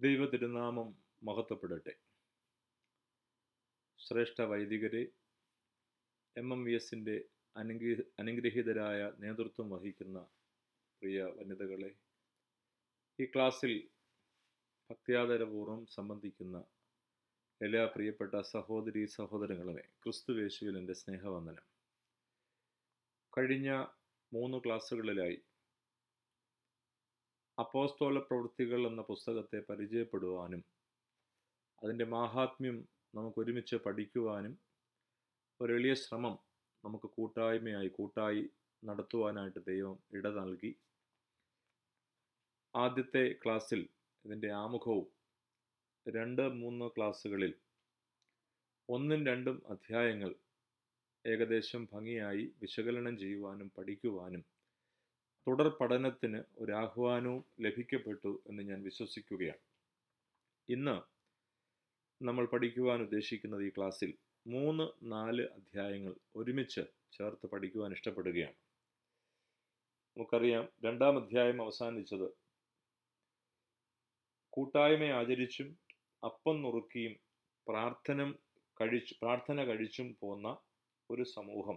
ദൈവ തിരുനാമം മഹത്വപ്പെടട്ടെ ശ്രേഷ്ഠ വൈദികരെ എം എം വി എസിൻ്റെ അനുഗ്രഹ അനുഗ്രഹീതരായ നേതൃത്വം വഹിക്കുന്ന പ്രിയ വനിതകളെ ഈ ക്ലാസ്സിൽ ഭക്ത്യാദരപൂർവ്വം സംബന്ധിക്കുന്ന എല്ലാ പ്രിയപ്പെട്ട സഹോദരി സഹോദരങ്ങളുമേ ക്രിസ്തുവേശുവിൽ എൻ്റെ സ്നേഹവന്ദനം കഴിഞ്ഞ മൂന്ന് ക്ലാസ്സുകളിലായി അപ്പോസ്തോല പ്രവൃത്തികൾ എന്ന പുസ്തകത്തെ പരിചയപ്പെടുവാനും അതിൻ്റെ മാഹാത്മ്യം നമുക്ക് ഒരുമിച്ച് പഠിക്കുവാനും ഒരു എളിയ ശ്രമം നമുക്ക് കൂട്ടായ്മയായി കൂട്ടായി നടത്തുവാനായിട്ട് ദൈവം ഇട നൽകി ആദ്യത്തെ ക്ലാസ്സിൽ ഇതിൻ്റെ ആമുഖവും രണ്ട് മൂന്ന് ക്ലാസ്സുകളിൽ ഒന്നും രണ്ടും അധ്യായങ്ങൾ ഏകദേശം ഭംഗിയായി വിശകലനം ചെയ്യുവാനും പഠിക്കുവാനും തുടർ പഠനത്തിന് ഒരു ആഹ്വാനവും ലഭിക്കപ്പെട്ടു എന്ന് ഞാൻ വിശ്വസിക്കുകയാണ് ഇന്ന് നമ്മൾ പഠിക്കുവാൻ ഉദ്ദേശിക്കുന്നത് ഈ ക്ലാസ്സിൽ മൂന്ന് നാല് അധ്യായങ്ങൾ ഒരുമിച്ച് ചേർത്ത് പഠിക്കുവാൻ ഇഷ്ടപ്പെടുകയാണ് നമുക്കറിയാം രണ്ടാം അധ്യായം അവസാനിച്ചത് കൂട്ടായ്മ ആചരിച്ചും അപ്പം നുറുക്കിയും പ്രാർത്ഥന കഴിച്ച് പ്രാർത്ഥന കഴിച്ചും പോന്ന ഒരു സമൂഹം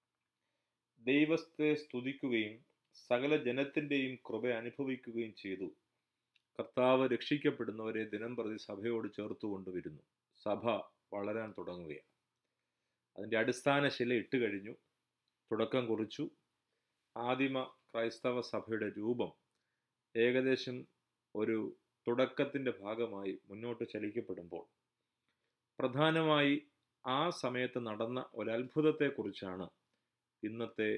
ദൈവത്തെ സ്തുതിക്കുകയും സകല ജനത്തിൻ്റെയും കൃപ അനുഭവിക്കുകയും ചെയ്തു കർത്താവ് രക്ഷിക്കപ്പെടുന്നവരെ ദിനം പ്രതി സഭയോട് ചേർത്ത് കൊണ്ടുവരുന്നു സഭ വളരാൻ തുടങ്ങുകയാണ് അതിൻ്റെ അടിസ്ഥാന ശില ഇട്ട് കഴിഞ്ഞു തുടക്കം കുറിച്ചു ആദിമ ക്രൈസ്തവ സഭയുടെ രൂപം ഏകദേശം ഒരു തുടക്കത്തിൻ്റെ ഭാഗമായി മുന്നോട്ട് ചലിക്കപ്പെടുമ്പോൾ പ്രധാനമായി ആ സമയത്ത് നടന്ന ഒരത്ഭുതത്തെക്കുറിച്ചാണ് ഇന്നത്തെ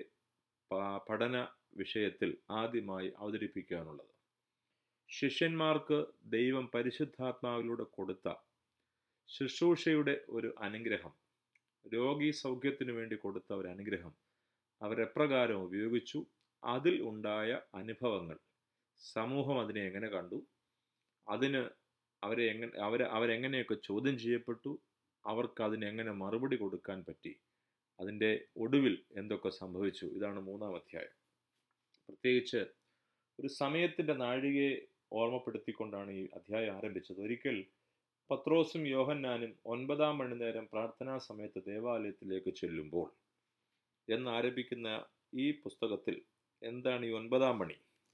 പഠന വിഷയത്തിൽ ആദ്യമായി അവതരിപ്പിക്കാനുള്ളത് ശിഷ്യന്മാർക്ക് ദൈവം പരിശുദ്ധാത്മാവിലൂടെ കൊടുത്ത ശുശ്രൂഷയുടെ ഒരു അനുഗ്രഹം രോഗി സൗഖ്യത്തിനു വേണ്ടി കൊടുത്ത ഒരു അനുഗ്രഹം അവരെപ്രകാരം ഉപയോഗിച്ചു അതിൽ ഉണ്ടായ അനുഭവങ്ങൾ സമൂഹം അതിനെ എങ്ങനെ കണ്ടു അതിന് അവരെ എങ്ങനെ അവരെ അവരെങ്ങനെയൊക്കെ ചോദ്യം ചെയ്യപ്പെട്ടു അവർക്ക് അതിനെങ്ങനെ മറുപടി കൊടുക്കാൻ പറ്റി അതിൻ്റെ ഒടുവിൽ എന്തൊക്കെ സംഭവിച്ചു ഇതാണ് മൂന്നാം അധ്യായം പ്രത്യേകിച്ച് ഒരു സമയത്തിൻ്റെ നാഴികയെ ഓർമ്മപ്പെടുത്തിക്കൊണ്ടാണ് ഈ അധ്യായം ആരംഭിച്ചത് ഒരിക്കൽ പത്രോസും യോഹന്നാനും ഒൻപതാം മണി നേരം പ്രാർത്ഥനാ സമയത്ത് ദേവാലയത്തിലേക്ക് ചെല്ലുമ്പോൾ എന്നാരംഭിക്കുന്ന ഈ പുസ്തകത്തിൽ എന്താണ് ഈ ഒൻപതാം മണി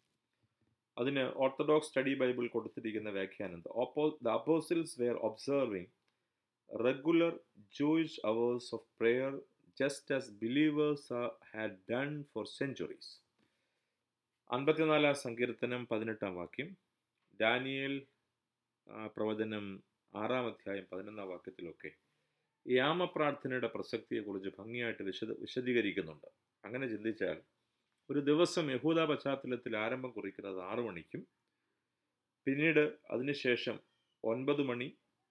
അതിന് ഓർത്തഡോക്സ് സ്റ്റഡി ബൈബിൾ കൊടുത്തിരിക്കുന്ന വ്യാഖ്യാനം ഓപ്പോ the apostles were observing regular Jewish hours of prayer just as believers had done for centuries അൻപത്തിനാലാം സങ്കീർത്തനം പതിനെട്ടാം വാക്യം ഡാനിയൽ പ്രവചനം ആറാം അധ്യായം പതിനൊന്നാം വാക്യത്തിലൊക്കെ യാമപ്രാർത്ഥനയുടെ പ്രസക്തിയെക്കുറിച്ച് ഭംഗിയായിട്ട് വിശദ വിശദീകരിക്കുന്നുണ്ട് അങ്ങനെ ചിന്തിച്ചാൽ ഒരു ദിവസം യഹൂദ പശ്ചാത്തലത്തിൽ ആരംഭം കുറിക്കുന്നത് ആറു മണിക്കും പിന്നീട് അതിനുശേഷം ഒൻപത് മണി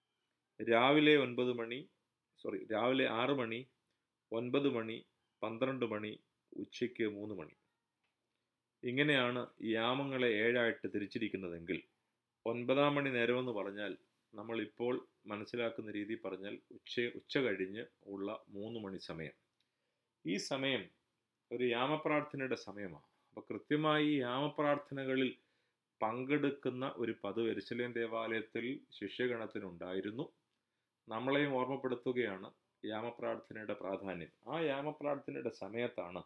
രാവിലെ ഒൻപത് മണി സോറി രാവിലെ ആറ് മണി ഒൻപത് മണി പന്ത്രണ്ട് മണി ഉച്ചയ്ക്ക് മൂന്ന് മണി ഇങ്ങനെയാണ് യാമങ്ങളെ ഏഴായിട്ട് തിരിച്ചിരിക്കുന്നതെങ്കിൽ ഒൻപതാം മണി നേരമെന്ന് പറഞ്ഞാൽ നമ്മൾ ഇപ്പോൾ മനസ്സിലാക്കുന്ന രീതി പറഞ്ഞാൽ ഉച്ച ഉച്ച കഴിഞ്ഞ് ഉള്ള മൂന്ന് മണി സമയം ഈ സമയം ഒരു യാമപ്രാർത്ഥനയുടെ സമയമാണ് അപ്പോൾ കൃത്യമായി ഈ യാമപ്രാർത്ഥനകളിൽ പങ്കെടുക്കുന്ന ഒരു പതിവ് എരിശലേം ദേവാലയത്തിൽ ശിഷ്യഗണത്തിനുണ്ടായിരുന്നു നമ്മളെയും ഓർമ്മപ്പെടുത്തുകയാണ് യാമപ്രാർത്ഥനയുടെ പ്രാധാന്യം ആ യാമപ്രാർത്ഥനയുടെ സമയത്താണ്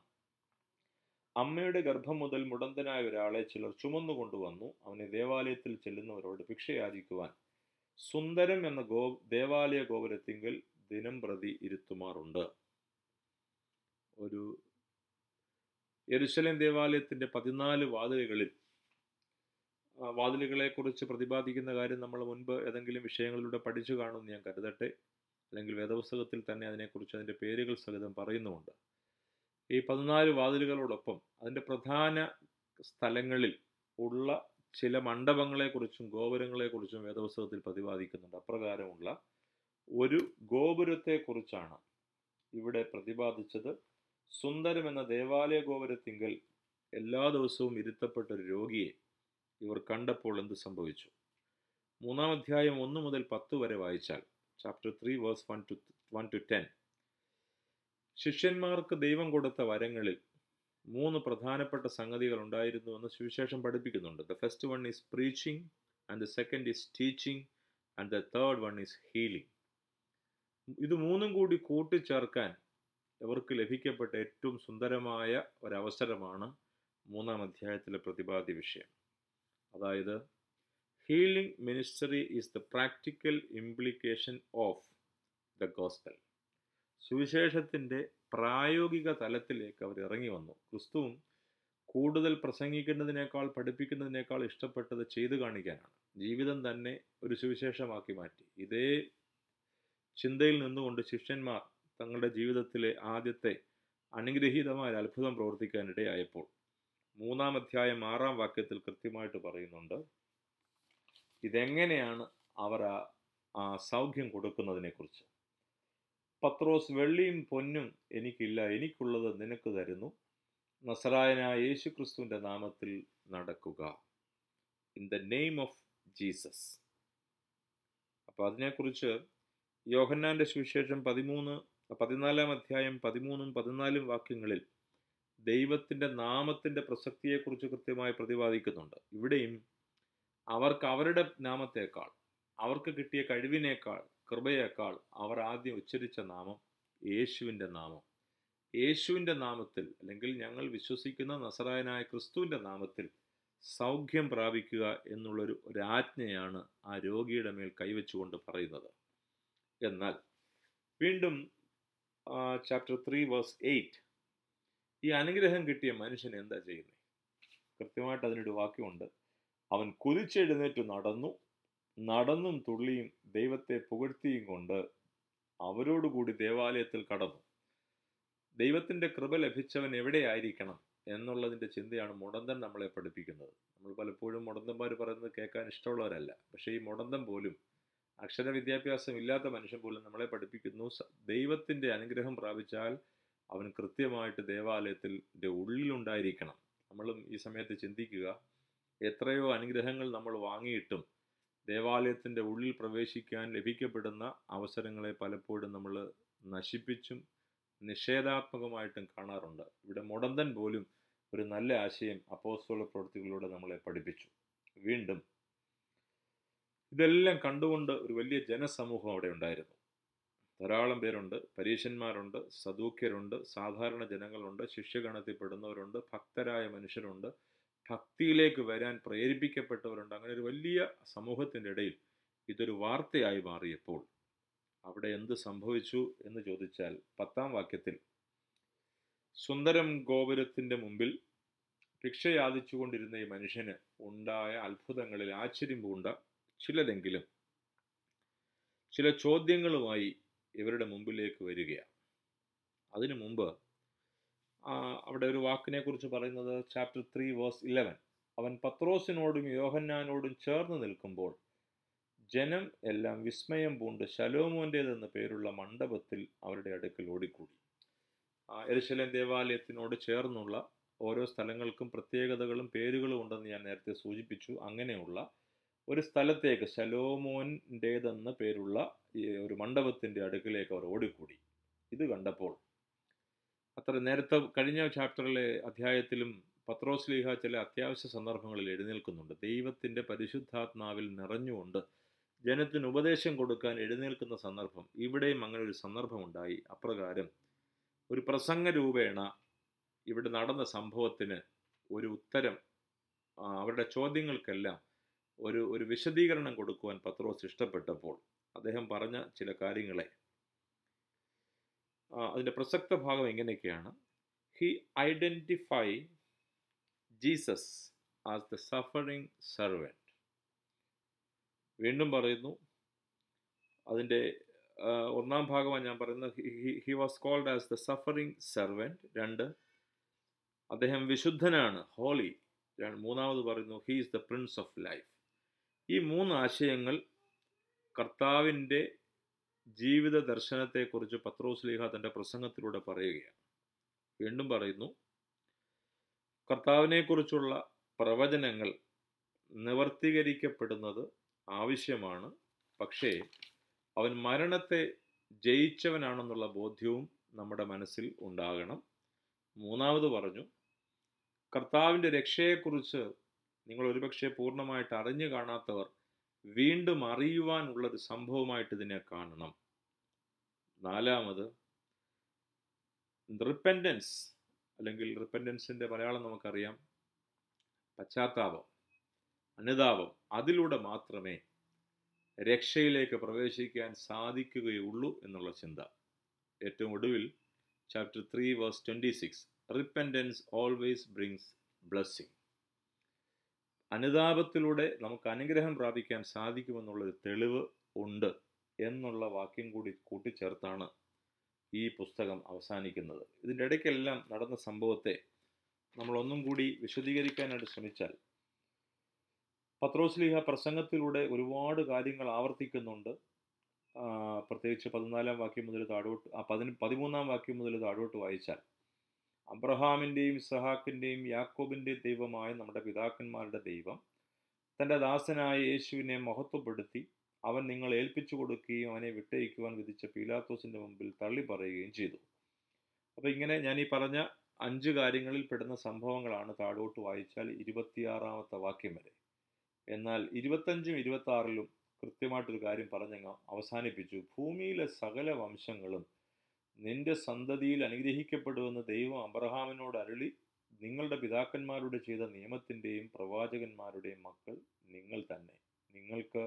അമ്മയുടെ ഗർഭം മുതൽ മുടന്തനായ ഒരാളെ ചിലർ ചുമന്നു കൊണ്ടുവന്നു അവനെ ദേവാലയത്തിൽ ചെല്ലുന്നവരോട് ഭിക്ഷയാചിക്കുവാൻ സുന്ദരം എന്ന ഗോ ദേവാലയ ഗോപുരത്തിങ്കൽ ദിനം പ്രതി ഇരുത്തുമാറുണ്ട് ഒരു യെരുശലേം ദേവാലയത്തിന്റെ പതിനാല് വാതിലുകളിൽ വാതിലുകളെക്കുറിച്ച് പ്രതിപാദിക്കുന്ന കാര്യം നമ്മൾ മുൻപ് ഏതെങ്കിലും വിഷയങ്ങളിലൂടെ പഠിച്ചു കാണുമെന്ന് ഞാൻ കരുതട്ടെ അല്ലെങ്കിൽ വേദപുസ്തകത്തിൽ തന്നെ അതിനെക്കുറിച്ച് അതിൻ്റെ പേരുകൾ സഹിതം പറയുന്നുമുണ്ട് ഈ പതിനാല് വാതിലുകളോടൊപ്പം അതിൻ്റെ പ്രധാന സ്ഥലങ്ങളിൽ ഉള്ള ചില മണ്ഡപങ്ങളെക്കുറിച്ചും ഗോപുരങ്ങളെക്കുറിച്ചും വേദപുസ്തകത്തിൽ പ്രതിപാദിക്കുന്നുണ്ട് അപ്രകാരമുള്ള ഒരു ഗോപുരത്തെക്കുറിച്ചാണ് ഇവിടെ പ്രതിപാദിച്ചത് സുന്ദരം എന്ന ദേവാലയ ഗോപുരത്തിങ്കൽ എല്ലാ ദിവസവും ഇരുത്തപ്പെട്ട ഒരു രോഗിയെ ഇവർ കണ്ടപ്പോൾ എന്ത് സംഭവിച്ചു മൂന്നാം അധ്യായം ഒന്ന് മുതൽ പത്ത് വരെ വായിച്ചാൽ chapter three verse one two one two ten ശിഷ്യന്മാർക്ക് ദൈവം കൊടുത്ത വരങ്ങളിൽ മൂന്ന് പ്രധാനപ്പെട്ട സംഗതികൾ ഉണ്ടായിരുന്നുവെന്ന് സുവിശേഷം പഠിപ്പിക്കുന്നുണ്ട് the first one is preaching and the second is teaching and the third one is healing ഇത് മൂന്നും കൂടി കൂട്ടിച്ചേർക്കാൻ ഇവർക്ക് ലഭിക്കപ്പെട്ട ഏറ്റവും സുന്ദരമായ ഒരവസരമാണ് മൂന്നാം അധ്യായത്തിലെ പ്രതിപാദ്യ വിഷയം അതായത് healing ministry is the practical implication of the gospel സുവിശേഷത്തിൻ്റെ പ്രായോഗിക തലത്തിലേക്ക് അവർ ഇറങ്ങി വന്നു ക്രിസ്തുവും കൂടുതൽ പ്രസംഗിക്കുന്നതിനേക്കാൾ പഠിപ്പിക്കുന്നതിനേക്കാൾ ഇഷ്ടപ്പെട്ടത് ചെയ്തു കാണിക്കാനാണ് ജീവിതം തന്നെ ഒരു സുവിശേഷമാക്കി മാറ്റി ഇതേ ചിന്തയിൽ നിന്നുകൊണ്ട് ശിഷ്യന്മാർ തങ്ങളുടെ ജീവിതത്തിലെ ആദ്യത്തെ അനുഗ്രഹീതമായ അത്ഭുതം പ്രവർത്തിക്കാനിടയായപ്പോൾ മൂന്നാം അധ്യായം ആറാം വാക്യത്തിൽ കൃത്യമായിട്ട് പറയുന്നുണ്ട് ഇതെങ്ങനെയാണ് അവർ ആ ആ സൗഖ്യം കൊടുക്കുന്നതിനെക്കുറിച്ച് പത്രോസ് വെള്ളിയും പൊന്നും എനിക്കില്ല എനിക്കുള്ളത് നിനക്ക് തരുന്നു നസറായനായ യേശു ക്രിസ്തുവിൻ്റെ നാമത്തിൽ നടക്കുക in the name of Jesus അപ്പോൾ അതിനെക്കുറിച്ച് യോഹന്നാൻ്റെ സുവിശേഷം പതിമൂന്ന് പതിനാലാം അധ്യായം പതിമൂന്നും പതിനാലും വാക്യങ്ങളിൽ ദൈവത്തിൻ്റെ നാമത്തിൻ്റെ പ്രസക്തിയെക്കുറിച്ച് കൃത്യമായി പ്രതിപാദിക്കുന്നുണ്ട് ഇവിടെയും അവർക്ക് അവരുടെ നാമത്തേക്കാൾ അവർക്ക് കിട്ടിയ കഴിവിനേക്കാൾ കൃപയേക്കാൾ അവർ ആദ്യം ഉച്ചരിച്ച നാമം യേശുവിൻ്റെ നാമം യേശുവിൻ്റെ നാമത്തിൽ അല്ലെങ്കിൽ ഞങ്ങൾ വിശ്വസിക്കുന്ന നസറായനായ ക്രിസ്തുവിൻ്റെ നാമത്തിൽ സൗഖ്യം പ്രാപിക്കുക എന്നുള്ളൊരു ഒരാജ്ഞയാണ് ആ രോഗിയുടെ മേൽ കൈവച്ചുകൊണ്ട് പറയുന്നത് എന്നാൽ വീണ്ടും ചാപ്റ്റർ ത്രീ വേഴ്സ് എയ്റ്റ് ഈ അനുഗ്രഹം കിട്ടിയ മനുഷ്യൻ എന്താ ചെയ്യുന്നത് കൃത്യമായിട്ട് അതിനൊരു വാക്യമുണ്ട് അവൻ കുതിച്ചെഴുന്നേറ്റ് നടന്നു നടന്നും തുള്ളിയും ദൈവത്തെ പുകഴ്ത്തിയും കൊണ്ട് അവരോടുകൂടി ദേവാലയത്തിൽ കടന്നു ദൈവത്തിൻ്റെ കൃപ ലഭിച്ചവൻ എവിടെയായിരിക്കണം എന്നുള്ളതിൻ്റെ ചിന്തയാണ് മുടന്തൻ നമ്മളെ പഠിപ്പിക്കുന്നത് നമ്മൾ പലപ്പോഴും മുടന്തന്മാർ പറയുന്നത് കേൾക്കാൻ ഇഷ്ടമുള്ളവരല്ല പക്ഷേ ഈ മുടന്തൻ പോലും അക്ഷര വിദ്യാഭ്യാസം ഇല്ലാത്ത മനുഷ്യൻ പോലും നമ്മളെ പഠിപ്പിക്കുന്നു ദൈവത്തിൻ്റെ അനുഗ്രഹം പ്രാപിച്ചാൽ അവൻ കൃത്യമായിട്ട് ദേവാലയത്തിൻ്റെ ഉള്ളിലുണ്ടായിരിക്കണം നമ്മളും ഈ സമയത്ത് ചിന്തിക്കുക എത്രയോ അനുഗ്രഹങ്ങൾ നമ്മൾ വാങ്ങിയിട്ടും ദേവാലയത്തിൻ്റെ ഉള്ളിൽ പ്രവേശിക്കാൻ ലഭിക്കപ്പെടുന്ന അവസരങ്ങളെ പലപ്പോഴും നമ്മൾ നശിപ്പിച്ചും നിഷേധാത്മകമായിട്ടും കാണാറുണ്ട് ഇവിടെ മുടന്തൻ പോലും ഒരു നല്ല ആശയം അപ്പോസ്തോല പ്രവൃത്തികളിലൂടെ നമ്മളെ പഠിപ്പിച്ചു വീണ്ടും ഇതെല്ലാം കണ്ടുകൊണ്ട് ഒരു വലിയ ജനസമൂഹം അവിടെ ഉണ്ടായിരുന്നു ധാരാളം പേരുണ്ട് പരീശന്മാരുണ്ട് സദൂക്യരുണ്ട് സാധാരണ ജനങ്ങളുണ്ട് ശിഷ്യഗണത്തിൽപ്പെടുന്നവരുണ്ട് ഭക്തരായ മനുഷ്യരുണ്ട് ഭക്തിയിലേക്ക് വരാൻ പ്രേരിപ്പിക്കപ്പെട്ടവരുണ്ട് അങ്ങനെ ഒരു വലിയ സമൂഹത്തിൻ്റെ ഇടയിൽ ഇതൊരു വാർത്തയായി മാറിയപ്പോൾ അവിടെ എന്ത് സംഭവിച്ചു എന്ന് ചോദിച്ചാൽ പത്താം വാക്യത്തിൽ സുന്ദരം ഗോപുരത്തിൻ്റെ മുമ്പിൽ ഭിക്ഷ യാചിച്ചുകൊണ്ടിരുന്ന ഈ മനുഷ്യന് ഉണ്ടായ അത്ഭുതങ്ങളിൽ ആശ്ചര്യം പൂണ്ട ചിലരെങ്കിലും ചില ചോദ്യങ്ങളുമായി ഇവരുടെ മുമ്പിലേക്ക് വരികയാണ് അതിനു മുമ്പ് അവിടെ ഒരു വാക്കിനെ കുറിച്ച് പറയുന്നത് ചാപ്റ്റർ ത്രീ വേഴ്സ് ഇലവൻ അവൻ പത്രോസിനോടും യോഹന്നാനോടും ചേർന്ന് നിൽക്കുമ്പോൾ ജനം എല്ലാം വിസ്മയം പൂണ്ട് ശലോമോൻ്റേതെന്ന പേരുള്ള മണ്ഡപത്തിൽ അവരുടെ അടുക്കൽ ഓടിക്കൂടി എരുശലേം ദേവാലയത്തിനോട് ചേർന്നുള്ള ഓരോ സ്ഥലങ്ങൾക്കും പ്രത്യേകതകളും പേരുകളും ഉണ്ടെന്ന് ഞാൻ നേരത്തെ സൂചിപ്പിച്ചു അങ്ങനെയുള്ള ഒരു സ്ഥലത്തേക്ക് ശലോമോൻ്റേതെന്ന പേരുള്ള ഈ ഒരു മണ്ഡപത്തിൻ്റെ അടുക്കിലേക്ക് അവർ ഓടിക്കൂടി ഇത് കണ്ടപ്പോൾ അത്ര നേരത്തെ കഴിഞ്ഞ ചാപ്റ്ററിലെ അധ്യായത്തിലും പത്രോസ്ലീഹ ചില അത്യാവശ്യ സന്ദർഭങ്ങളിൽ എഴുന്നേൽക്കുന്നുണ്ട് ദൈവത്തിൻ്റെ പരിശുദ്ധാത്മാവിൽ നിറഞ്ഞുകൊണ്ട് ജനത്തിന് ഉപദേശം കൊടുക്കാൻ എഴുന്നേൽക്കുന്ന സന്ദർഭം ഇവിടെയും അങ്ങനെ ഒരു സന്ദർഭമുണ്ടായി അപ്രകാരം ഒരു പ്രസംഗ രൂപേണ ഇവിടെ നടന്ന സംഭവത്തിന് ഒരു ഉത്തരം അവരുടെ ചോദ്യങ്ങൾക്കെല്ലാം ഒരു ഒരു വിശദീകരണം കൊടുക്കുവാൻ പത്രോസ് ഇഷ്ടപ്പെട്ടപ്പോൾ അദ്ദേഹം പറഞ്ഞ ചില കാര്യങ്ങളെ അതിൻ്റെ പ്രസക്ത ഭാഗം എങ്ങനെയൊക്കെയാണ് he identify Jesus as the suffering servant വീണ്ടും പറയുന്നു അതിൻ്റെ ഒന്നാം ഭാഗമാണ് ഞാൻ പറയുന്നത് he was called as the suffering servant രണ്ട് അദ്ദേഹം വിശുദ്ധനാണ് ഹോളി മൂന്നാമത് പറയുന്നു he is the prince of life ഈ മൂന്ന് ആശയങ്ങൾ കർത്താവിൻ്റെ ജീവിത ദർശനത്തെക്കുറിച്ച് പത്രോസ് ലീഹ തൻ്റെ പ്രസംഗത്തിലൂടെ പറയുകയാണ് വീണ്ടും പറയുന്നു കർത്താവിനെക്കുറിച്ചുള്ള പ്രവചനങ്ങൾ നിവർത്തീകരിക്കപ്പെടുന്നത് ആവശ്യമാണ് പക്ഷേ അവൻ മരണത്തെ ജയിച്ചവനാണെന്നുള്ള ബോധ്യവും നമ്മുടെ മനസ്സിൽ ഉണ്ടാകണം മൂന്നാമത് പറഞ്ഞു കർത്താവിൻ്റെ രക്ഷയെക്കുറിച്ച് നിങ്ങൾ ഒരുപക്ഷെ പൂർണ്ണമായിട്ട് അറിഞ്ഞു കാണാത്തവർ വീണ്ടും അറിയുവാനുള്ളൊരു സംഭവമായിട്ട് ഇതിനെ കാണണം നാലാമത് റിപ്പൻഡൻസ് അല്ലെങ്കിൽ റിപ്പൻഡൻസിൻ്റെ മലയാളം നമുക്കറിയാം പശ്ചാത്താപം അനുതാപം അതിലൂടെ മാത്രമേ രക്ഷയിലേക്ക് പ്രവേശിക്കാൻ സാധിക്കുകയുള്ളൂ എന്നുള്ള ചിന്ത ഏറ്റവും ഒടുവിൽ chapter three verse twenty six repentance always brings blessing അനുതാപത്തിലൂടെ നമുക്ക് അനുഗ്രഹം പ്രാപിക്കാൻ സാധിക്കുമെന്നുള്ളൊരു തെളിവ് ഉണ്ട് എന്നുള്ള വാക്യം കൂടി കൂട്ടിച്ചേർത്താണ് ഈ പുസ്തകം അവസാനിക്കുന്നത് ഇതിൻ്റെ ഇടയ്ക്കെല്ലാം നടന്ന സംഭവത്തെ നമ്മൾ ഒന്നും കൂടി വിശദീകരിക്കാനായിട്ട് ശ്രമിച്ചാൽ പത്രോസ്ലിഹ പ്രസംഗത്തിലൂടെ ഒരുപാട് കാര്യങ്ങൾ ആവർത്തിക്കുന്നുണ്ട് ആ, പ്രത്യേകിച്ച് പതിനാലാം വാക്യം മുതൽ താഴോട്ട് ആ പതിന് പതിമൂന്നാം വാക്യം മുതൽ താഴോട്ട് വായിച്ചാൽ അബ്രഹാമിൻ്റെയും ഇസഹാക്കിൻ്റെയും യാക്കോബിൻ്റെയും ദൈവമായ നമ്മുടെ പിതാക്കന്മാരുടെ ദൈവം തൻ്റെ ദാസനായ യേശുവിനെ മഹത്വപ്പെടുത്തി അവൻ നിങ്ങൾ ഏൽപ്പിച്ചു കൊടുക്കുകയും അവനെ വിട്ടയക്കുവാൻ വിധിച്ച പീലാത്തോസിൻ്റെ മുമ്പിൽ തള്ളി പറയുകയും ചെയ്തു അപ്പോൾ ഇങ്ങനെ ഞാൻ ഈ പറഞ്ഞ അഞ്ച് കാര്യങ്ങളിൽ പെടുന്ന സംഭവങ്ങളാണ് താഴോട്ട് വായിച്ചാൽ ഇരുപത്തിയാറാമത്തെ വാക്യം വരെ എന്നാൽ ഇരുപത്തഞ്ചും ഇരുപത്തി ആറിലും കൃത്യമായിട്ടൊരു കാര്യം പറഞ്ഞങ്ങ് അവസാനിപ്പിച്ചു ഭൂമിയിലെ സകല വംശങ്ങളും നിന്റെ സന്തതിയിൽ അനുഗ്രഹിക്കപ്പെടുമെന്ന് ദൈവം അബ്രഹാമിനോട് അരുളി നിങ്ങളുടെ പിതാക്കന്മാരോട് ചെയ്ത നിയമത്തിൻ്റെയും പ്രവാചകന്മാരുടെയും മക്കൾ നിങ്ങൾ തന്നെ നിങ്ങൾക്ക്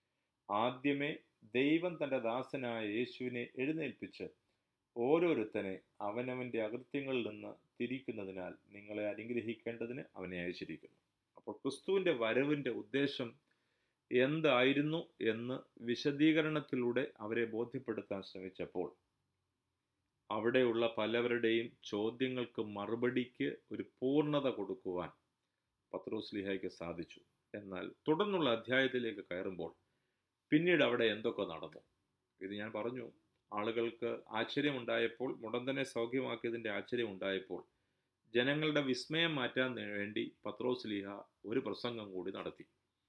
ആദ്യമേ ദൈവം തൻ്റെ ദാസനായ യേശുവിനെ എഴുന്നേൽപ്പിച്ച് ഓരോരുത്തനെ അവനവൻ്റെ അകൃത്യങ്ങളിൽ നിന്ന് തിരിക്കുന്നതിനാൽ നിങ്ങളെ അനുഗ്രഹിക്കേണ്ടതിന് അവനെ അയച്ചിരിക്കുന്നു അപ്പോൾ ക്രിസ്തുവിൻ്റെ വരവിൻ്റെ ഉദ്ദേശം എന്തായിരുന്നു എന്ന് വിശദീകരണത്തിലൂടെ അവരെ ബോധ്യപ്പെടുത്താൻ ശ്രമിച്ചപ്പോൾ അവിടെയുള്ള പലവരുടെയും ചോദ്യങ്ങൾക്ക് മറുപടിക്ക് ഒരു പൂർണ്ണത കൊടുക്കുവാൻ പത്രോസ്ലിഹായ്ക്ക് സാധിച്ചു എന്നാൽ തുടർന്നുള്ള അധ്യായത്തിലേക്ക് കയറുമ്പോൾ പിന്നീട് അവിടെ എന്തൊക്കെ നടന്നു ഇത് ഞാൻ പറഞ്ഞു ആളുകൾക്ക് ആശ്ചര്യമുണ്ടായപ്പോൾ മുടന്തനെ സൗഖ്യമാക്കിയതിൻ്റെ ആശ്ചര്യമുണ്ടായപ്പോൾ ജനങ്ങളുടെ വിസ്മയം മാറ്റാൻ വേണ്ടി പത്രോസ്ലിഹ ഒരു പ്രസംഗം കൂടി നടത്തി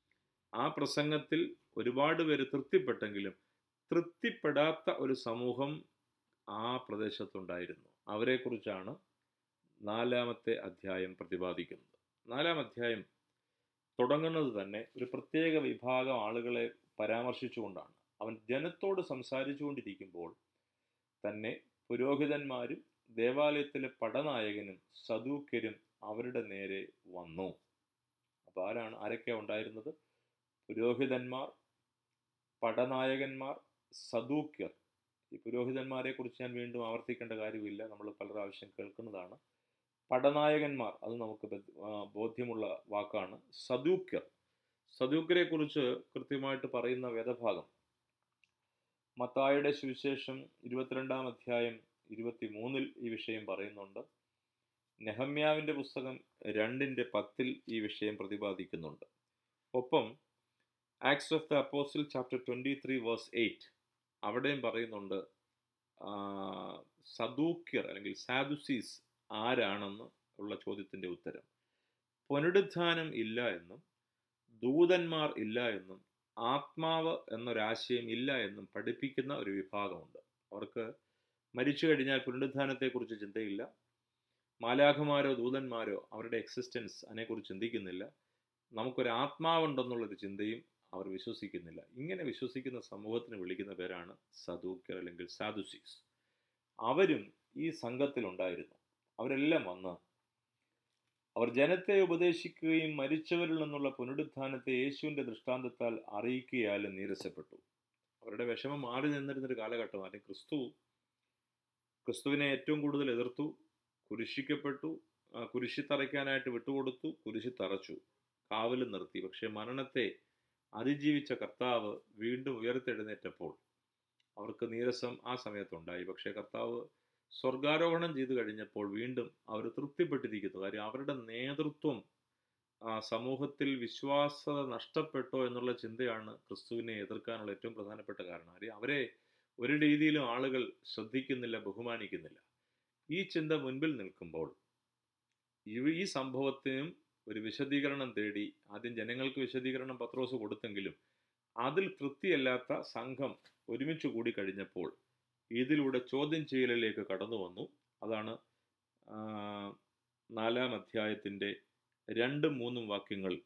ആ പ്രസംഗത്തിൽ ഒരുപാട് പേര് തൃപ്തിപ്പെട്ടെങ്കിലും തൃപ്തിപ്പെടാത്ത ഒരു സമൂഹം ആ പ്രദേശത്തുണ്ടായിരുന്നു അവരെക്കുറിച്ചാണ് നാലാമത്തെ അധ്യായം പ്രതിപാദിക്കുന്നത് നാലാം അധ്യായം തുടങ്ങുന്നത് തന്നെ ഒരു പ്രത്യേക വിഭാഗം ആളുകളെ പരാമർശിച്ചുകൊണ്ടാണ് അവൻ ജനത്തോട് സംസാരിച്ചുകൊണ്ടിരിക്കുമ്പോൾ തന്നെ പുരോഹിതന്മാരും ദേവാലയത്തിലെ പടനായകനും സദൂക്യരും അവരുടെ നേരെ വന്നു അപ്പോൾ ആരാണ് ആരൊക്കെയാണ് ഉണ്ടായിരുന്നത് പുരോഹിതന്മാർ പടനായകന്മാർ സദൂക്യർ ഈ പുരോഹിതന്മാരെ കുറിച്ച് ഞാൻ വീണ്ടും ആവർത്തിക്കേണ്ട കാര്യമില്ല നമ്മൾ പല പ്രാവശ്യം കേൾക്കുന്നതാണ് പടനായകന്മാർ അത് നമുക്ക് ബദ്- ആ, ബോധ്യമുള്ള വാക്കാണ് സദൂക്യർ സദൂക്യരെ കുറിച്ച് കൃത്യമായിട്ട് പറയുന്ന വേദഭാഗം മത്തായുടെ സുവിശേഷം ഇരുപത്തിരണ്ടാം അധ്യായം ഇരുപത്തി മൂന്നിൽ ഈ വിഷയം പറയുന്നുണ്ട് നെഹമ്യാവിൻ്റെ പുസ്തകം രണ്ടിൻ്റെ പത്തിൽ ഈ വിഷയം പ്രതിപാദിക്കുന്നുണ്ട് ഒപ്പം Acts of the apostle chapter twenty three verse eight അവിടെയും പറയുന്നുണ്ട് ആ, സദൂക്യർ അല്ലെങ്കിൽ സാദുസീസ് ആരാണെന്ന് ഉള്ള ചോദ്യത്തിൻ്റെ ഉത്തരം പുനരുത്ഥാനം ഇല്ല എന്നും ദൂതന്മാർ ഇല്ല എന്നും ആത്മാവ് എന്നൊരാശയം ഇല്ല എന്നും പഠിപ്പിക്കുന്ന ഒരു വിഭാഗമുണ്ട് അവർക്ക് മരിച്ചു കഴിഞ്ഞാൽ പുനരുത്ഥാനത്തെക്കുറിച്ച് ചിന്തയില്ല മാലാഖമാരോ ദൂതന്മാരോ അവരുടെ എക്സിസ്റ്റൻസ് അതിനെക്കുറിച്ച് ചിന്തിക്കുന്നില്ല നമുക്കൊരു ആത്മാവുണ്ടെന്നുള്ളൊരു ചിന്തയും അവർ വിശ്വസിക്കുന്നില്ല ഇങ്ങനെ വിശ്വസിക്കുന്ന സമൂഹത്തിന് വിളിക്കുന്ന പേരാണ് സദൂക്യർ അല്ലെങ്കിൽ സാദുസീസ് അവരും ഈ സംഘത്തിലുണ്ടായിരുന്നു അവരെല്ലാം വന്ന് അവർ ജനത്തെ ഉപദേശിക്കുകയും മരിച്ചവരിൽ നിന്നുള്ള പുനരുത്ഥാനത്തെ യേശുവിൻ്റെ ദൃഷ്ടാന്തത്താൽ അറിയിക്കുകയാലും നീരസപ്പെട്ടു അവരുടെ വിഷമം മാറി നിന്നിരുന്നൊരു കാലഘട്ടം അല്ലെങ്കിൽ ക്രിസ്തു ക്രിസ്തുവിനെ ഏറ്റവും കൂടുതൽ എതിർത്തു കുരിശിക്കപ്പെട്ടു ആ, കുരിശി തറയ്ക്കാനായിട്ട് വിട്ടുകൊടുത്തു കുരിശി തറച്ചു കാവൽ നിർത്തി പക്ഷേ മരണത്തെ അതിജീവിച്ച കർത്താവ് വീണ്ടും ഉയർത്തെഴുന്നേറ്റപ്പോൾ അവർക്ക് നീരസം ആ സമയത്തുണ്ടായി പക്ഷേ കർത്താവ് സ്വർഗാരോഹണം ചെയ്തു കഴിഞ്ഞപ്പോൾ വീണ്ടും അവർ തൃപ്തിപ്പെട്ടിരിക്കുന്നു കാര്യം അവരുടെ നേതൃത്വം ആ, സമൂഹത്തിൽ വിശ്വാസത നഷ്ടപ്പെട്ടോ എന്നുള്ള ചിന്തയാണ് ക്രിസ്തുവിനെ എതിർക്കാനുള്ള ഏറ്റവും പ്രധാനപ്പെട്ട കാരണം കാര്യം അവരെ ഒരു രീതിയിലും ആളുകൾ ശ്രദ്ധിക്കുന്നില്ല ബഹുമാനിക്കുന്നില്ല ഈ ചിന്ത മുൻപിൽ നിൽക്കുമ്പോൾ ഈ- ഈ സംഭവത്തിനും ഒരു വിശദീകരണം തേടി ആദ്യം ജനങ്ങൾക്ക് വിശദീകരണം പത്രോസ് കൊടുത്തെങ്കിലും അതിൽ തൃപ്തിയല്ലാത്ത സംഘം ഒരുമിച്ച് കൂടി കഴിഞ്ഞപ്പോൾ ഇതിലൂടെ ചോദ്യം ചെയ്യലിലേക്ക് കടന്നു വന്നു അതാണ് ആ, നാലാം അധ്യായത്തിൻ്റെ രണ്ടും മൂന്നും വാക്യങ്ങൾ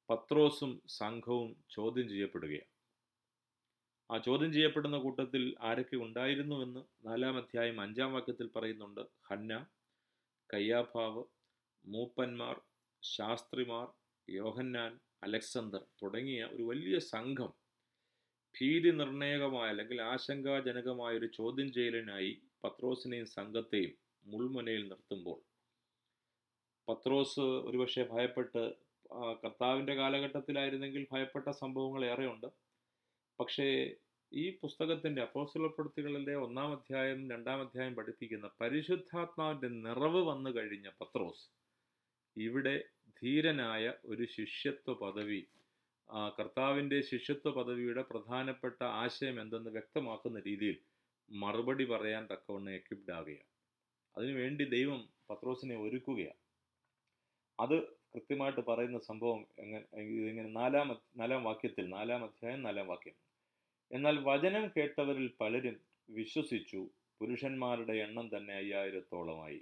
പത്രോസും സംഘവും ചോദ്യം ചെയ്യപ്പെടുകയാണ് ആ ചോദ്യം ചെയ്യപ്പെടുന്ന കൂട്ടത്തിൽ ആരൊക്കെ ഉണ്ടായിരുന്നുവെന്ന് നാലാം അധ്യായം അഞ്ചാം വാക്യത്തിൽ പറയുന്നുണ്ട് ഹന്ന കയ്യാഭാവ് മൂപ്പന്മാർ ശാസ്ത്രിമാർ യോഹന്നാൻ അലക്സണ്ടർ തുടങ്ങിയ ഒരു വലിയ സംഘം ഭീതി നിർണയകമായ അല്ലെങ്കിൽ ആശങ്കാജനകമായ ഒരു ചോദ്യം ചെയ്യലിനായി പത്രോസിനെയും സംഘത്തെയും മുൾമുനയിൽ നിർത്തുമ്പോൾ പത്രോസ് ഒരുപക്ഷെ ഭയപ്പെട്ട് കർത്താവിൻ്റെ കാലഘട്ടത്തിലായിരുന്നെങ്കിൽ ഭയപ്പെട്ട സംഭവങ്ങൾ ഏറെയുണ്ട് പക്ഷേ ഈ പുസ്തകത്തിൻ്റെ അപ്പോസ്തലപ്പെടുത്തികളിലെ ഒന്നാം അധ്യായം രണ്ടാം അധ്യായം പഠിപ്പിക്കുന്ന പരിശുദ്ധാത്മാവിൻ്റെ നിറവ് വന്നു കഴിഞ്ഞ പത്രോസ് ഇവിടെ ധീരനായ ഒരു ശിഷ്യത്വ പദവി കർത്താവിൻ്റെ ശിഷ്യത്വ പദവിയുടെ പ്രധാനപ്പെട്ട ആശയം എന്തെന്ന് വ്യക്തമാക്കുന്ന രീതിയിൽ മറുപടി പറയാൻ തക്കവണ്ണം എക്വിപ്ഡ് ആവുകയാണ് അതിനുവേണ്ടി ദൈവം പത്രോസിനെ ഒരുക്കുകയാണ് അത് കൃത്യമായിട്ട് പറയുന്ന സംഭവം എങ്ങനെ ഇതിങ്ങനെ നാലാം നാലാം വാക്യത്തിൽ നാലാം അധ്യായം നാലാം വാക്യം എന്നാൽ വചനം കേട്ടവരിൽ പലരും വിശ്വസിച്ചു പുരുഷന്മാരുടെ എണ്ണം തന്നെ അയ്യായിരത്തോളമായി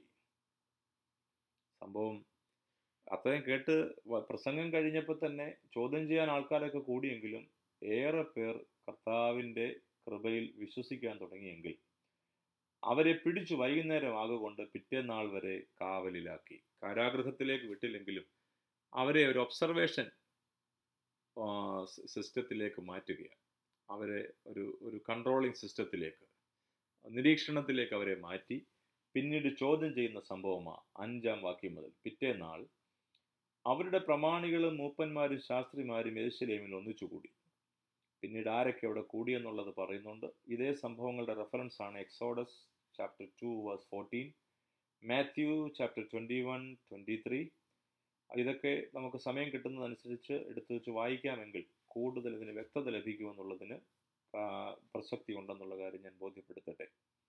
സംഭവം അത്രയും കേട്ട് പ്രസംഗം കഴിഞ്ഞപ്പോൾ തന്നെ ചോദ്യം ചെയ്യാൻ ആൾക്കാരൊക്കെ കൂടിയെങ്കിലും ഏറെ പേർ കർത്താവിൻ്റെ കൃപയിൽ വിശ്വസിക്കാൻ തുടങ്ങിയെങ്കിൽ അവരെ പിടിച്ചു വൈകുന്നേരം ആകൊണ്ട് പിറ്റേന്നാൾ വരെ കാവലിലാക്കി കാരാഗൃഹത്തിലേക്ക് വിട്ടില്ലെങ്കിലും അവരെ ഒരു ഒബ്സർവേഷൻ സിസ്റ്റത്തിലേക്ക് മാറ്റുകയാണ് അവരെ ഒരു ഒരു കൺട്രോളിങ് സിസ്റ്റത്തിലേക്ക് നിരീക്ഷണത്തിലേക്ക് അവരെ മാറ്റി പിന്നീട് ചോദ്യം ചെയ്യുന്ന സംഭവമാണ് അഞ്ചാം വാക്യം മുതൽ പിറ്റേന്നാൾ അവരുടെ പ്രമാണികളും മൂപ്പന്മാരും ശാസ്ത്രിമാരും എരുശലേമിൽ ഒന്നിച്ചുകൂടി പിന്നീട് ആരൊക്കെ അവിടെ കൂടിയെന്നുള്ളത് പറയുന്നുണ്ട് ഇതേ സംഭവങ്ങളുടെ റെഫറൻസ് ആണ് Exodus chapter two verse fourteen Matthew chapter twenty one twenty three ഇതൊക്കെ നമുക്ക് സമയം കിട്ടുന്നതനുസരിച്ച് എടുത്തു വെച്ച് വായിക്കാമെങ്കിൽ കൂടുതൽ ഇതിന് വ്യക്തത ലഭിക്കുമെന്നുള്ളതിന് പ്രസക്തി ഉണ്ടെന്നുള്ള കാര്യം ഞാൻ ബോധ്യപ്പെടുത്തട്ടെ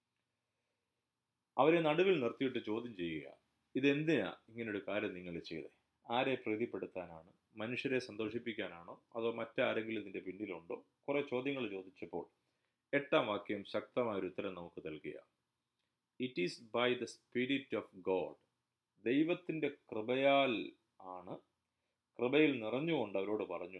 അവരെ നടുവിൽ നിർത്തിയിട്ട് ചോദ്യം ചെയ്യുക ഇതെന്തിനാ ഇങ്ങനൊരു കാര്യം നിങ്ങൾ ചെയ്തേ ആരെ പ്രീതിപ്പെടുത്താനാണ് മനുഷ്യരെ സന്തോഷിപ്പിക്കാനാണോ അതോ മറ്റാരെങ്കിലും ഇതിൻ്റെ പിന്നിലുണ്ടോ കുറേ ചോദ്യങ്ങൾ ചോദിച്ചപ്പോൾ എട്ടാം വാക്യം ശക്തമായ ഒരു ഉത്തരം നമുക്ക് നൽകുക it is by the spirit of God ദൈവത്തിൻ്റെ കൃപയാൽ ആണ് കൃപയിൽ നിറഞ്ഞുകൊണ്ട് അവരോട് പറഞ്ഞു